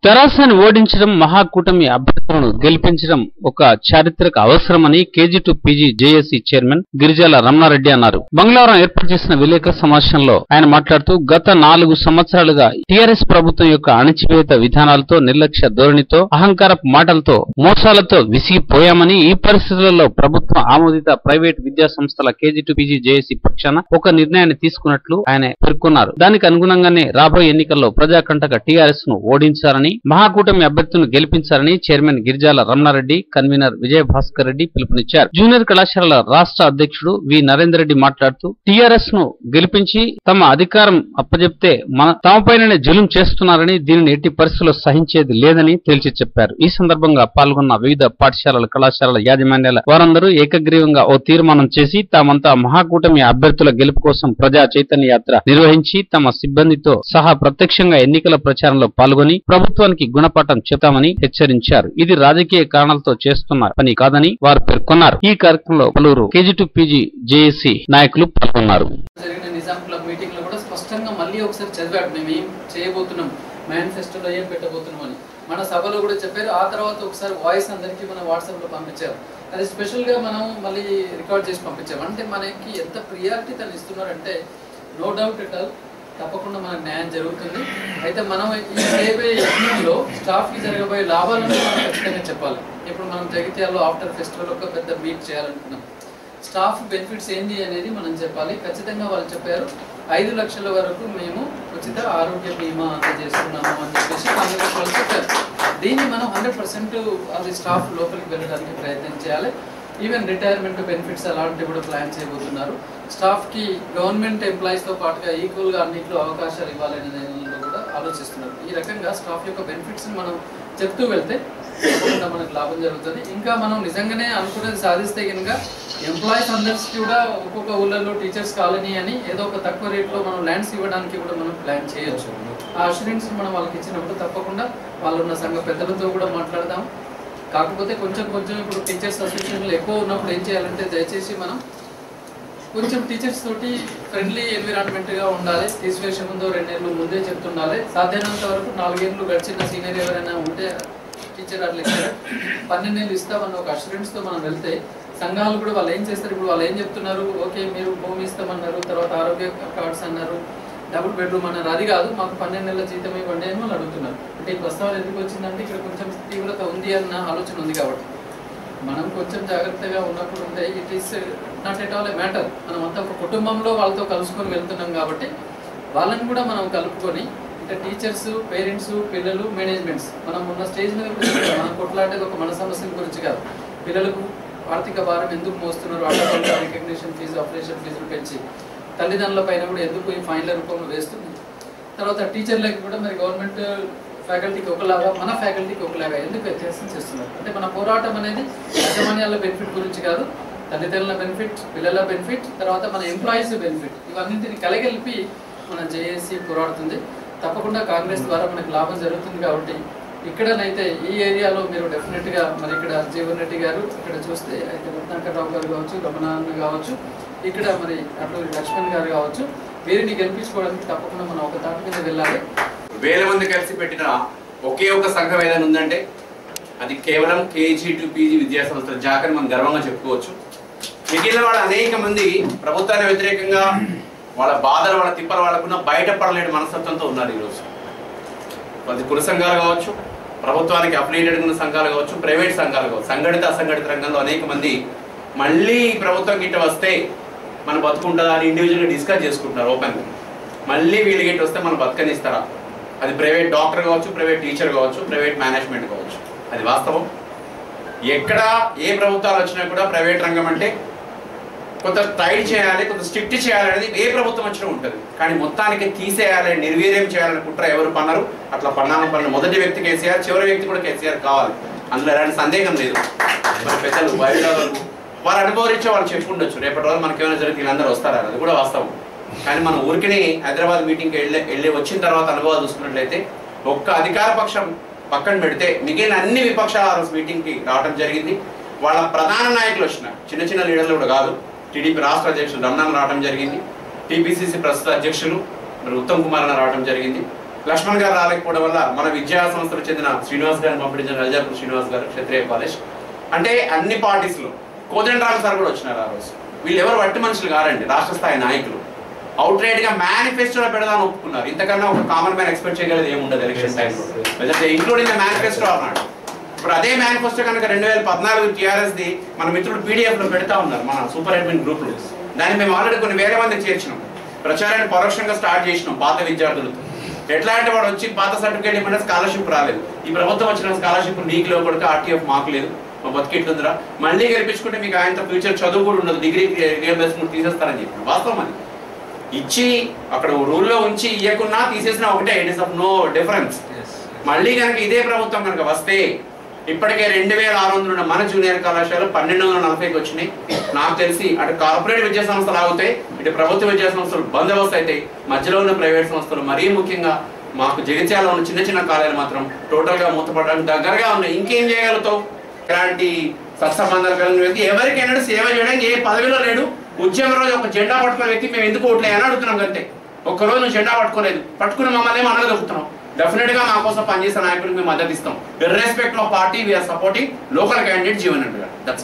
తెరాసను ఓడించడం మహాకూటమి అభ్యర్థులను గెలిపించడం ఒక చారిత్రక అవసరమని KG to PG JAC chairman Girijala Ramana Reddy అన్నారు మంగళవారం ఏర్పాటు చేసిన విలేకరుల సమావేశంలో ఆయన మాట్లాడుతూ గత నాలుగు సంవత్సరాలుగా టీఆర్ఎస్ ప్రభుత్వం యొక్క అణచివేత విధానాలతో నిర్లక్ష్య ధోరణితో అహంకారపు మాటలతో మోసాలతో విసిగిపోయామని ఈ పరిస్థితులలో ప్రభుత్వం ఆమోదిత ప్రైవేట్ విద్యా సంస్థల కేజీ టు పీజీ జేఏసీ పక్షాన ఒక నిర్ణయాన్ని తీసుకున్నట్లు ఆయన పేర్కొన్నారు దానికి అనుగుణంగానే రాబోయే ఎన్నికల్లో ప్రజాకంటక టీఆర్ఎస్ ను ఓడించాలని మహాకూటమి అభ్యర్థులను గెలిపించాలని చైర్మన్ గిరిజాల రమణారెడ్డి కన్వీనర్ విజయ భాస్కర్ రెడ్డి పిలుపునిచ్చారు జూనియర్ కళాశాలల రాష్ట్ర అధ్యక్షుడు వి నరేందర్ రెడ్డి మాట్లాడుతూ టీఆర్ఎస్ ను గెలిపించి తమ అధికారం అప్పజెప్తే మన తమపైననే జులుం చేస్తున్నారని దీనిని ఎట్టి పరిస్థితుల్లో సహించేది లేదని తేల్చి చెప్పారు ఈ సందర్భంగా పాల్గొన్న వివిధ పాఠశాలల కళాశాలల యాజమాన్యాల వారందరూ ఏకగ్రీవంగా ఓ తీర్మానం చేసి తామంతా మహాకూటమి అభ్యర్థుల గెలుపు కోసం ప్రజా చైతన్య యాత్ర నిర్వహించి తమ సిబ్బందితో సహా ప్రత్యక్షంగా ఎన్నికల ప్రచారంలో పాల్గొని ప్రభుత్వానికి గుణపాఠం చెప్తామని హెచ్చరించారు ఇది రాజకీయ కారణాలతో చేస్తున్న పని కాదని వారు పేర్కొన్నారు ఈ కార్యక్రమంలో పలువురు కేజీ టు పీజీ జేఏసీ నాయకులు పాల్గొన్నారు జరిగిన నిజాం క్లబ్ మీటింగ్ లో కూడా స్పష్టంగా మళ్ళీ ఒకసారి చదివాడు మేము ఏం చేయబోతున్నాం మేనిఫెస్టోలో ఏం పెట్టబోతున్నాం అని మన సభలో కూడా చెప్పారు ఆ తర్వాత ఒకసారి వాయిస్ అందరికీ మన వాట్సాప్ లో పంపించారు అది స్పెషల్ గా మనం మళ్ళీ రికార్డ్ చేసి పంపించాం అంటే మనకి ఎంత ప్రియారిటీ తను ఇస్తున్నారంటే నో డౌట్ ఎట్ ఆల్ తప్పకుండా మనకు న్యాయం జరుగుతుంది అయితే మనం ఈ చేయబోయే యజ్ఞంలో స్టాఫ్ కి జరగబోయే లాభాలను మనం ఖచ్చితంగా చెప్పాలి ఇప్పుడు మనం జగిత్యాలలో ఆఫ్టర్ ఫెస్టివల్ ఒక పెద్ద మీట్ చేయాలనుకున్నాం స్టాఫ్ బెనిఫిట్స్ ఏంటి అనేది మనం చెప్పాలి ఖచ్చితంగా వాళ్ళు చెప్పారు ఐదు లక్షల వరకు మేము ఉచిత ఆరోగ్య బీమా అందజేస్తున్నాము అని చెప్పేసి కాంగ్రెస్ వాళ్ళు చెప్పారు దీన్ని మనం హండ్రెడ్ పర్సెంట్ అది స్టాఫ్ లోపలికి వెళ్ళడానికి ప్రయత్నం చేయాలి ఈవెన్ రిటైర్మెంట్ బెనిఫిట్స్ అలాంటివి కూడా ప్లాన్ చేయబోతున్నారు స్టాఫ్కి గవర్నమెంట్ ఎంప్లాయీస్తో పాటుగా ఈక్వల్గా అన్నింటిలో అవకాశాలు ఇవ్వాలనే దానిలో కూడా ఆలోచిస్తున్నారు ఈ రకంగా స్టాఫ్ యొక్క బెనిఫిట్స్ని మనం చెప్తూ వెళ్తే తప్పకుండా మనకు లాభం జరుగుతుంది ఇంకా మనం నిజంగానే అనుకున్నది సాధిస్తే కనుక ఎంప్లాయీస్ అందరికి కూడా ఒక్కొక్క ఊళ్ళలో టీచర్స్ కాలనీ అని ఏదో ఒక తక్కువ రేట్లో మనం ల్యాండ్స్ ఇవ్వడానికి కూడా మనం ప్లాన్ చేయొచ్చు ఆ అష్యూరెన్స్ మనం వాళ్ళకి ఇచ్చినప్పుడు తప్పకుండా వాళ్ళు ఉన్న సంఘ పెద్దలతో కూడా మాట్లాడదాం కాకపోతే కొంచెం కొంచెం ఇప్పుడు టీచర్స్ అసోసియేషన్లు ఎక్కువ ఉన్నప్పుడు ఏం చేయాలంటే దయచేసి మనం కొంచెం టీచర్స్ తోటి ఫ్రెండ్లీ ఎన్విరాన్మెంట్గా ఉండాలి తీసివేసే ముందు రెండేళ్ళు ముందే చెప్తుండాలి సాధ్యమైనంత వరకు నాలుగేళ్ళు గడిచిన సీనియర్ ఎవరైనా ఉంటే టీచర్ అట్లా లెక్చరర్ పన్నెండేళ్ళు ఇస్తామన్న ఒక అష్యూరెన్స్తో మనం వెళ్తే సంఘాలు కూడా వాళ్ళు ఏం చేస్తారు ఇప్పుడు వాళ్ళు ఏం చెప్తున్నారు ఓకే మీరు భూమి ఇస్తామన్నారు తర్వాత ఆరోగ్య కార్డ్స్ అన్నారు డబుల్ బెడ్రూమ్ అన్నారు అది కాదు మాకు పన్నెండు నెలల జీతం ఇవ్వండి అని వాళ్ళు అడుగుతున్నారు అంటే ఈ ప్రస్తావన ఎందుకు వచ్చిందంటే ఇక్కడ కొంచెం తీవ్రత ఉంది అన్న ఆలోచన ఉంది కాబట్టి మనం కొంచెం జాగ్రత్తగా ఉన్నప్పుడు ఉంటే it is not at all a matter మనం అంతా ఒక కుటుంబంలో వాళ్ళతో కలుసుకొని వెళ్తున్నాం కాబట్టి వాళ్ళని కూడా మనం కలుపుకొని అంటే టీచర్స్ పేరెంట్స్ పిల్లలు మేనేజ్మెంట్స్ మనం ఉన్న స్టేజ్ మీద కూడా చెప్తాం. మనం కొట్లాడేది ఒక మన సమస్యల గురించి కాదు పిల్లలకు ఆర్థిక భారం ఎందుకు మోస్తున్నారు అడ్డపంట రికగ్నిషన్ ఫీజు ఆపరేషన్ ఫీజులు పెంచి తల్లిదండ్రుల పైన కూడా ఎందుకు ఈ ఫైన్ల రూపంలో వేస్తుంది తర్వాత టీచర్లకి కూడా మరి గవర్నమెంట్ ఫ్యాకల్టీకి ఒకలాగా మన ఫ్యాకల్టీకి ఒకలాగా ఎందుకు వ్యత్యాసం చేస్తున్నారు అంటే మన పోరాటం అనేది యాజమాన్యాల బెనిఫిట్ గురించి కాదు తల్లిదండ్రుల బెనిఫిట్ పిల్లల బెనిఫిట్ తర్వాత మన ఎంప్లాయీస్ బెనిఫిట్ ఇవన్నింటిని కలిగలిపి మన జేఏసీ పోరాడుతుంది తప్పకుండా కాంగ్రెస్ ద్వారా మనకు లాభం జరుగుతుంది కాబట్టి ఇక్కడనైతే ఈ ఏరియాలో మీరు డెఫినెట్గా మరి ఇక్కడ జీవన్ రెడ్డి గారు ఇక్కడ చూస్తే అయితే రత్నాకర్ రావు గారు కావచ్చు రమణ అన్న కావచ్చు ఇక్కడ మరి అట్లూరి లక్ష్మణ్ గారు కావచ్చు వీరిని గెలిపించుకోవడానికి తప్పకుండా మనం ఒక తాటి మీద వెళ్ళాలి వేల మంది కలిసి పెట్టిన ఒకే ఒక సంఘం ఏదైనా ఉందంటే అది కేవలం కేజీ టు పీజీ విద్యా సంస్థల జాకని మనం గర్వంగా చెప్పుకోవచ్చు మిగిలిన వాళ్ళు అనేక మంది ప్రభుత్వానికి వ్యతిరేకంగా వాళ్ళ బాధలు వాళ్ళ తిప్పలు వాళ్ళకున్న బయటపడలేని మనస్తత్వంతో ఉన్నారు ఈరోజు అది కుల సంఘాలు కావచ్చు ప్రభుత్వానికి అఫిలియేటెడ్ ఉన్న సంఘాలు కావచ్చు ప్రైవేట్ సంఘాలు కావచ్చు సంఘటిత అసంఘటిత రంగంలో అనేక మంది మళ్ళీ ఈ ప్రభుత్వం గిట్ట వస్తే మన బతుకుంటుందా అని ఇండివిజువల్గా డిస్కస్ చేసుకుంటున్నారు ఓపెన్గా మళ్ళీ వీళ్ళు గిట్ట వస్తే మనం బతకనిస్తారా అది ప్రైవేట్ డాక్టర్ కావచ్చు ప్రైవేట్ టీచర్ కావచ్చు ప్రైవేట్ మేనేజ్మెంట్ కావచ్చు అది వాస్తవం ఎక్కడ ఏ ప్రభుత్వాలు వచ్చినా కూడా ప్రైవేట్ రంగం అంటే కొంత టైట్ చేయాలి కొంత స్ట్రిక్ట్ చేయాలి అనేది ఏ ప్రభుత్వం వచ్చినా ఉంటుంది కానీ మొత్తానికి తీసేయాలి నిర్వీర్యం చేయాలని కుట్ర ఎవరు పన్నారు అట్లా పన్నాను పన్న మొదటి వ్యక్తి కేసీఆర్ చివరి వ్యక్తి కూడా కేసీఆర్ కావాలి అందులో ఎలాంటి సందేహం లేదు మరి పెద్దలు బయలు వారు అనుభవించే వాళ్ళు చెప్పుకుండొచ్చు రేపటి రోజు మనకి ఏమైనా జరిగితే వీళ్ళందరూ వస్తారా అది కూడా వాస్తవం కానీ మనం ఊరికినే హైదరాబాద్ మీటింగ్కి వెళ్ళి వెళ్ళి వచ్చిన తర్వాత అనుభవాలు చూసుకున్నట్లయితే ఒక్క అధికార పక్షం పక్కన పెడితే మిగిలిన అన్ని విపక్షాల ఆ రోజు మీటింగ్కి రావడం జరిగింది వాళ్ళ ప్రధాన నాయకులు వచ్చిన చిన్న చిన్న లీడర్లు కూడా కాదు టీడీపీ రాష్ట్ర అధ్యక్షులు రమణాన్ రావడం జరిగింది టీపీసీసీ ప్రస్తుత అధ్యక్షులు మరి ఉత్తమ్ కుమార్ అని రావడం జరిగింది లక్ష్మణ్ గారు రాలేకపోవడం వల్ల మన విద్యా సంస్థలకు చెందిన శ్రీనివాస్ గారిని పంపించిన రజాపూర్ శ్రీనివాస్ గారు క్షత్రియ కాలేజ్ అంటే అన్ని పార్టీస్ లో కోదండరామ్ సార్ కూడా వచ్చినారు ఆ రోజు వీళ్ళు ఎవరు వట్టి మనుషులు కారండి రాష్ట్ర స్థాయి నాయకులు అవుట్ రైట్ గా మేనిఫెస్టోలో పెడదామని ఒప్పుకున్నారు ఇంతకన్నా ఒక కామన్ మ్యాన్ ఎక్స్పెక్ట్ చేయగలదు ఏముండదు ఎలక్షన్ టైంలో ఇంక్లూడింగ్ ద మేనిఫెస్టో అన్నాడు ఇప్పుడు అదే మేనిఫెస్టో కనుక రెండు వేల పద్నాలుగు టీఆర్ఎస్ ది మన మిత్రుడు పీడిఎఫ్ లో పెడతా ఉన్నారు మన సూపర్ అడ్మిన్ గ్రూప్ లో దాన్ని మేము ఆల్రెడీ కొన్ని వేల మందికి చేర్చినాం ప్రచారాన్ని పరోక్షంగా స్టార్ట్ చేసినాం పాత విద్యార్థులతో ఎట్లా అంటే వాడు వచ్చి పాత సర్టిఫికేట్ ఇవ్వమంటే స్కాలర్షిప్ రాలేదు ఈ ప్రభుత్వం వచ్చిన స్కాలర్షిప్ నీకు లేవు కొడుకు ఆర్టీఎఫ్ మాకు లేదు మా బతికెట్లుందిరా మళ్ళీ గెలిపించుకుంటే మీకు ఆయనతో ఫ్యూచర్ చదువు కూడా ఉండదు డిగ్రీ రియంబర్స్మెంట్ తీసేస్తారని చెప్పి వాస్తవం అది ఇచ్చి అక్కడ రూల్లో ఉంచి ఇవ్వకున్నా తీసేసినా ఒకటే it is of no difference మళ్ళీ కనుక ఇదే ప్రభుత్వం కనుక వస్తే ఇప్పటికే రెండు వేల ఆరు వందలు ఉన్న మన జూనియర్ కళాశాల పన్నెండు వందల నలభైకి వచ్చినాయి నాకు తెలిసి అటు కార్పొరేట్ విద్యా సంస్థలు ఆగుతాయి ఇటు ప్రభుత్వ విద్యా సంస్థలు బందోబస్తు అవుతాయి మధ్యలో ఉన్న ప్రైవేట్ సంస్థలు మరీ ముఖ్యంగా మాకు జగిత్యాల ఉన్న చిన్న చిన్న కాలేజీలు మాత్రం టోటల్ గా మూతపడడానికి దగ్గరగా ఉన్నాయి ఇంకేం చేయగలుగుతావు ఇలాంటి సత్సంబంధాలు కలిగిన వ్యక్తి ఎవరికైనా సేవ చేయడానికి ఏ పదవిలో లేడు ఉద్యమ రోజు ఒక జెండా పట్టుకున్న వ్యక్తి మేము ఎందుకు ఓట్లే అని అడుగుతున్నాం అంతే ఒక్క రోజు నువ్వు జెండా పట్టుకోలేదు పట్టుకుని మమ్మల్ని ఏమో అనగలుగుతున్నాం డెఫినెట్ గా మా కోసం పనిచేసే నాయకుడికి మేము మద్దతు ఇస్తాం irrespective of party we're supporting local candidate Jeevan Reddy గారు దట్స్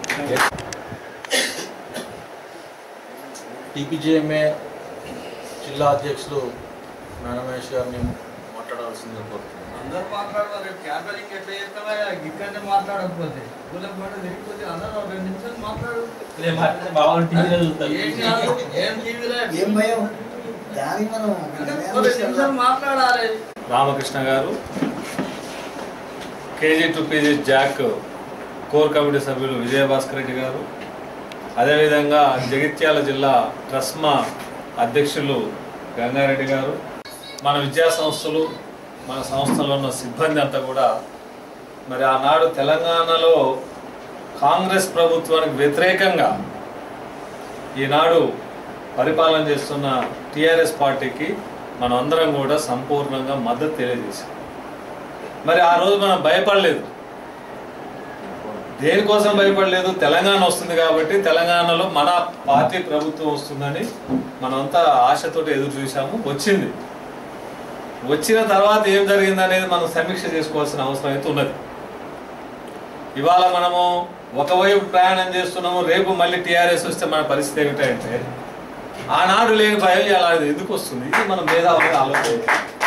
టీపీజీఎంఏ జిల్లా అధ్యక్షులు నానమహేష్ గారిని మాట్లాడాల్సింది కోరుతున్నాను అందరూ మాట్లాడతారు రేపు క్యాబరింగ్ ఎట్లా చేస్తావా ఇక్కడనే మాట్లాడకపోతే కులం పాట తిరిగిపోతే అందరూ ఒక రెండు నిమిషాలు మాట్లాడు ఏం కాదు, ఏం టీవీలో ఏం భయం దానికి మనం ఒక రెండు నిమిషాలు మాట్లాడాలి రామకృష్ణ గారు KG to PG JAC core committee సభ్యులు విజయభాస్కర్ రెడ్డి గారు అదేవిధంగా జగిత్యాల జిల్లా ట్రస్మా అధ్యక్షులు గంగారెడ్డి గారు మన విద్యా సంస్థలు మన సంస్థలో ఉన్న సిబ్బంది అంతా కూడా మరి ఆనాడు తెలంగాణలో కాంగ్రెస్ ప్రభుత్వానికి వ్యతిరేకంగా ఈనాడు పరిపాలన చేస్తున్న టిఆర్ఎస్ పార్టీకి మనం అందరం కూడా సంపూర్ణంగా మద్దతు తెలియజేశాం మరి ఆ రోజు మనం భయపడలేదు దేనికోసం భయపడలేదు తెలంగాణ వస్తుంది కాబట్టి తెలంగాణలో మన పార్టీ ప్రభుత్వం వస్తుందని మనమంతా ఆశతోటి ఎదురు చూసాము వచ్చింది వచ్చిన తర్వాత ఏం జరిగింది అనేది మనం సమీక్ష చేసుకోవాల్సిన అవసరం అయితే ఉన్నది ఇవాళ మనము ఒకవైపు ప్రయాణం చేస్తున్నాము రేపు మళ్ళీ టీఆర్ఎస్ వస్తే మన పరిస్థితి ఏమిటంటే ఆనాడు లేని భయం ఇలా ఎందుకు వస్తుంది ఇది మనం మేధావులుగా ఆలోచన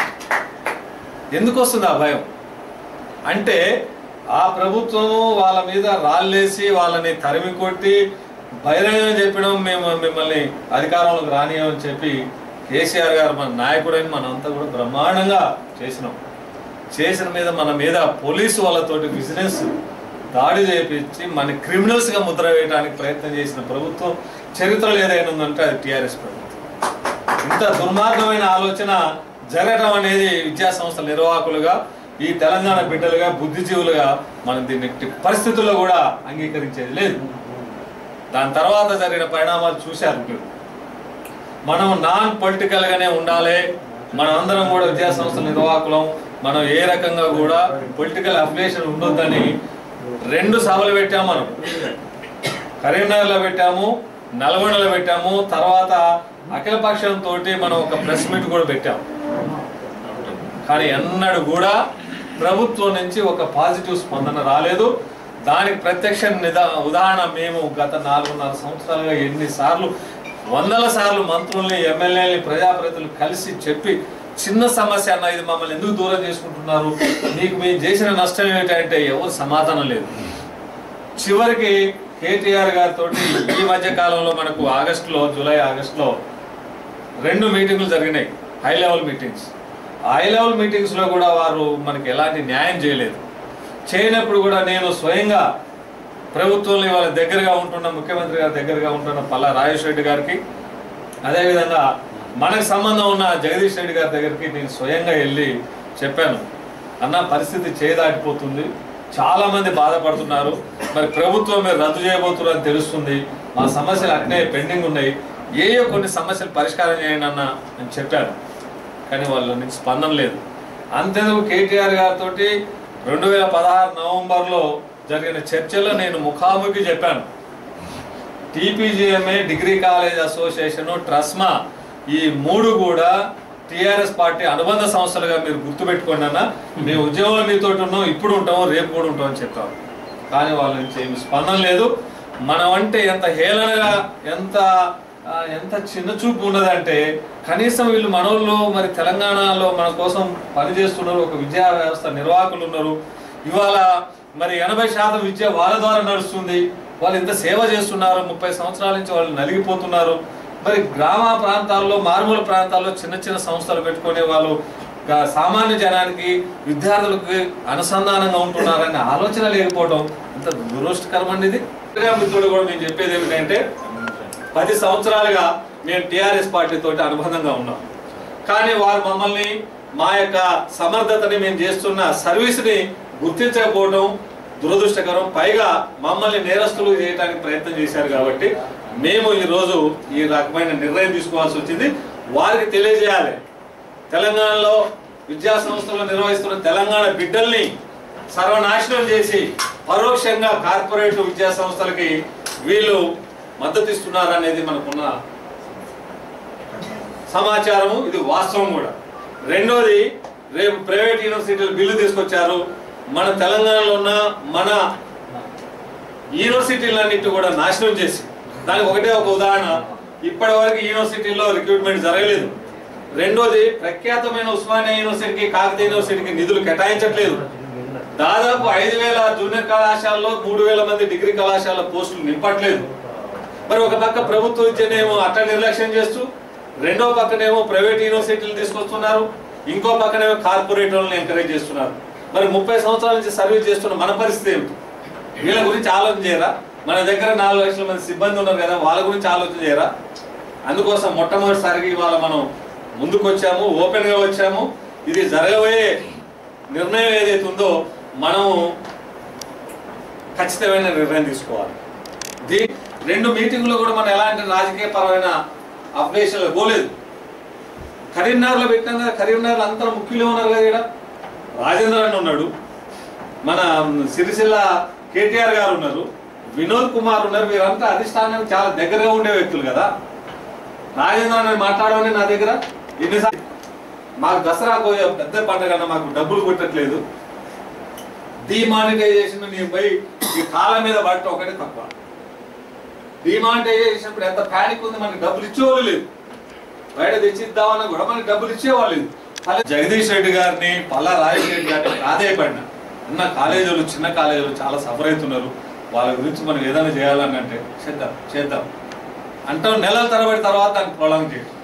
ఎందుకు వస్తుంది ఆ భయం అంటే ఆ ప్రభుత్వం వాళ్ళ మీద రాళ్ళేసి వాళ్ళని తరిమి కొట్టి బహిరంగంగా చెప్పడం మేము మిమ్మల్ని అధికారంలోకి రానియమని చెప్పి కేసీఆర్ గారు మన నాయకుడని మనంతా కూడా బ్రహ్మాండంగా చేసినాం చేసిన మీద మన మీద పోలీసు వాళ్ళతోటి బిజినెస్ దాడి చేపించి మన క్రిమినల్స్గా ముద్ర వేయడానికి ప్రయత్నం చేసిన ప్రభుత్వం చరిత్రలో ఏదైనా ఉందంటే అది టీఆర్ఎస్ ప్రభుత్వం ఇంత దుర్మార్గమైన ఆలోచన జరగడం అనేది విద్యా సంస్థల నిర్వాహకులుగా ఈ తెలంగాణ బిడ్డలుగా బుద్ధిజీవులుగా మనం దీన్ని ఎట్టి పరిస్థితుల్లో కూడా అంగీకరించేది లేదు దాని తర్వాత జరిగిన పరిణామాలు చూశారు మీరు మనం నాన్ పొలిటికల్ గానే ఉండాలి మనం అందరం కూడా విద్యా సంస్థల నిర్వాహకులం మనం ఏ రకంగా కూడా పొలిటికల్ అఫిలియేషన్ ఉండొద్దని రెండు సభలు పెట్టాము మనం కరీంనగర్లో పెట్టాము నల్గొండలో పెట్టాము తర్వాత అఖిలపక్షంతో మనం ఒక ప్రెస్ మీట్ కూడా పెట్టాము కానీ ఎన్నడూ కూడా ప్రభుత్వం నుంచి ఒక పాజిటివ్ స్పందన రాలేదు దానికి ప్రత్యక్ష నిదా ఉదాహరణ మేము గత నాలుగున్నర సంవత్సరాలుగా ఎన్నిసార్లు వందల సార్లు మంత్రుల్ని ఎమ్మెల్యేని ప్రజాప్రతినిధులు కలిసి చెప్పి చిన్న సమస్య అన్న ఇది మమ్మల్ని ఎందుకు దూరం చేసుకుంటున్నారు మీకు మేము చేసిన నష్టం ఏమిటంటే ఎవరు సమాధానం లేదు చివరికి కేటీఆర్ గారితో ఈ మధ్య కాలంలో మనకు ఆగస్టులో జూలై ఆగస్టులో రెండు మీటింగులు జరిగినాయి high level meetings high level మీటింగ్స్లో కూడా వారు మనకి ఎలాంటి న్యాయం చేయలేదు చేయనప్పుడు కూడా నేను స్వయంగా ప్రభుత్వంలో ఇవాళ దగ్గరగా ఉంటున్న ముఖ్యమంత్రి గారి దగ్గరగా ఉంటున్న పల్లా రాజేష్ రెడ్డి గారికి అదేవిధంగా మనకు సంబంధం ఉన్న జగదీష్ రెడ్డి గారి దగ్గరికి నేను స్వయంగా వెళ్ళి చెప్పాను అన్న పరిస్థితి చేదాటిపోతుంది చాలా మంది బాధపడుతున్నారు మరి ప్రభుత్వం మీరు రద్దు చేయబోతున్నారని తెలుస్తుంది మా సమస్యలు అట్నే పెండింగ్ ఉన్నాయి ఏయో కొన్ని సమస్యలు పరిష్కారం చేయండి అన్న అని చెప్పాను కానీ వాళ్ళ నుంచి స్పందన లేదు అంతేందుకు కేటీఆర్ గారితో రెండు వేల పదహారు నవంబర్లో జరిగిన చర్చలో నేను ముఖాముఖి చెప్పాను TPGMA degree college association TRSMA ఈ మూడు కూడా టిఆర్ఎస్ పార్టీ అనుబంధ సంస్థలుగా మీరు గుర్తుపెట్టుకోండి అన్న మేము ఉద్యోగంలో మీతో ఉన్నాం ఇప్పుడు ఉంటాము రేపు కూడా ఉంటాం అని చెప్పాము కానీ వాళ్ళ నుంచి ఏమి స్పందన లేదు మనం అంటే ఎంత హేళనగా ఎంత ఆ, ఎంత చిన్న చూపు ఉన్నదంటే కనీసం వీళ్ళు మనోళ్ళు మరి తెలంగాణలో మన కోసం పనిచేస్తున్నారు ఒక విద్యా వ్యవస్థ నిర్వాహకులు ఉన్నారు ఇవాళ మరి ఎనభై శాతం విద్య వాళ్ళ ద్వారా నడుస్తుంది వాళ్ళు ఎంత సేవ చేస్తున్నారు ముప్పై సంవత్సరాల నుంచి వాళ్ళు నలిగిపోతున్నారు మరి గ్రామ ప్రాంతాల్లో మారుమూల ప్రాంతాల్లో చిన్న చిన్న సంస్థలు పెట్టుకునే వాళ్ళు గా- సామాన్య జనానికి విద్యార్థులకు అనుసంధానంగా ఉంటున్నారనే ఆలోచన లేకపోవడం ఎంత దురదృష్టకరమండి ఇది ఇంకా మిత్రుడు కూడా నేను చెప్పేది ఏమిటంటే పది సంవత్సరాలుగా మేము టిఆర్ఎస్ పార్టీ తోటి అనుబంధంగా ఉన్నాం కానీ వారు మమ్మల్ని మా యొక్క సమర్థతని మేము చేస్తున్న సర్వీస్ని గుర్తించకపోవడం దురదృష్టకరం పైగా మమ్మల్ని నేరస్తులు చేయడానికి ప్రయత్నం చేశారు కాబట్టి మేము ఈరోజు ఈ రకమైన నిర్ణయం తీసుకోవాల్సి వచ్చింది వారికి తెలియజేయాలి తెలంగాణలో విద్యా సంస్థలు నిర్వహిస్తున్న తెలంగాణ బిడ్డల్ని సర్వనాశనం చేసి పరోక్షంగా కార్పొరేట్ విద్యా సంస్థలకి వీళ్ళు మద్దతు ఇస్తున్నారు అనేది మనకున్న సమాచారము ఇది వాస్తవం కూడా రెండోది రేపు ప్రైవేట్ యూనివర్సిటీలు బిల్లు తీసుకొచ్చారు మన తెలంగాణలో ఉన్న మన యూనివర్సిటీలన్నిటి కూడా నాశనం చేసి దానికి ఒకటే ఒక ఉదాహరణ ఇప్పటి వరకు యూనివర్సిటీలో రిక్రూట్మెంట్ జరగలేదు రెండోది ప్రఖ్యాతమైన ఉస్మానియా యూనివర్సిటీకి కాకతీయ యూనివర్సిటీకి నిధులు కేటాయించట్లేదు దాదాపు ఐదు వేల జూనియర్ కళాశాలలో మూడు వేల మంది డిగ్రీ కళాశాల పోస్టులు నింపట్లేదు మరి ఒక పక్క ప్రభుత్వ విద్యనేమో అట్లా నిర్లక్ష్యం చేస్తూ రెండో పక్కనేమో ప్రైవేట్ యూనివర్సిటీలు తీసుకొస్తున్నారు ఇంకో పక్కనేమో కార్పొరేట్ వాళ్ళని ఎంకరేజ్ చేస్తున్నారు మరి ముప్పై సంవత్సరాల నుంచి సర్వీస్ చేస్తున్న మన పరిస్థితి ఏమిటి వీళ్ళ గురించి ఆలోచన చేయరా మన దగ్గర నాలుగు లక్షల మంది సిబ్బంది ఉన్నారు కదా వాళ్ళ గురించి ఆలోచన చేయరా అందుకోసం మొట్టమొదటిసారిగా ఇవాళ మనం ముందుకు వచ్చాము ఓపెన్ గా వచ్చాము ఇది జరగబోయే నిర్ణయం ఏదైతే ఉందో మనము ఖచ్చితమైన నిర్ణయం తీసుకోవాలి దీ రెండు మీటింగ్లో కూడా మనం ఎలాంటి రాజకీయ పరమైన అప్డేషన్లు పోలేదు కరీంనగర్లో పెట్టినాం కదా కరీంనగర్ అంతా ముఖ్యులే ఉన్నారు కదా ఇక్కడ రాజేంద్ర అన్న ఉన్నాడు మన సిరిసిల్ల కేటీఆర్ గారు ఉన్నారు వినోద్ కుమార్ ఉన్నారు వీరంతా అధిష్టానానికి చాలా దగ్గరగా ఉండే వ్యక్తులు కదా రాజేంద్ర అన్న మాట్లాడమని నా దగ్గర ఎన్నిసార్లు మాకు దసరా పోయే పెద్ద పండుగ అన్న మాకు డబ్బులు కొట్టట్లేదు డిమానిటైజేషన్ నేను పోయి ఈ కాళ్ళ మీద పడటం ఒకటి తప్ప డిమానిటైజేషన్ ఇప్పుడు ఎంత ప్యానిక్ ఉంది మనకి డబ్బులు ఇచ్చేవాళ్ళు లేదు బయట తెచ్చిద్దామన్నా కూడా మనకి డబ్బులు ఇచ్చేవాళ్ళు లేదు అలా జగదీష్ రెడ్డి గారిని పల్లా రాజేష్ రెడ్డి గారిని ప్రాధాయపడిన ఉన్న కాలేజీలు చిన్న కాలేజీలు చాలా సఫర్ అవుతున్నారు వాళ్ళ గురించి మనం ఏదైనా చేయాలని అంటే చేద్దాం చేద్దాం అంటాం నెలల తరబడి తర్వాత దాన్ని ప్రొలాంగ్ చేయడం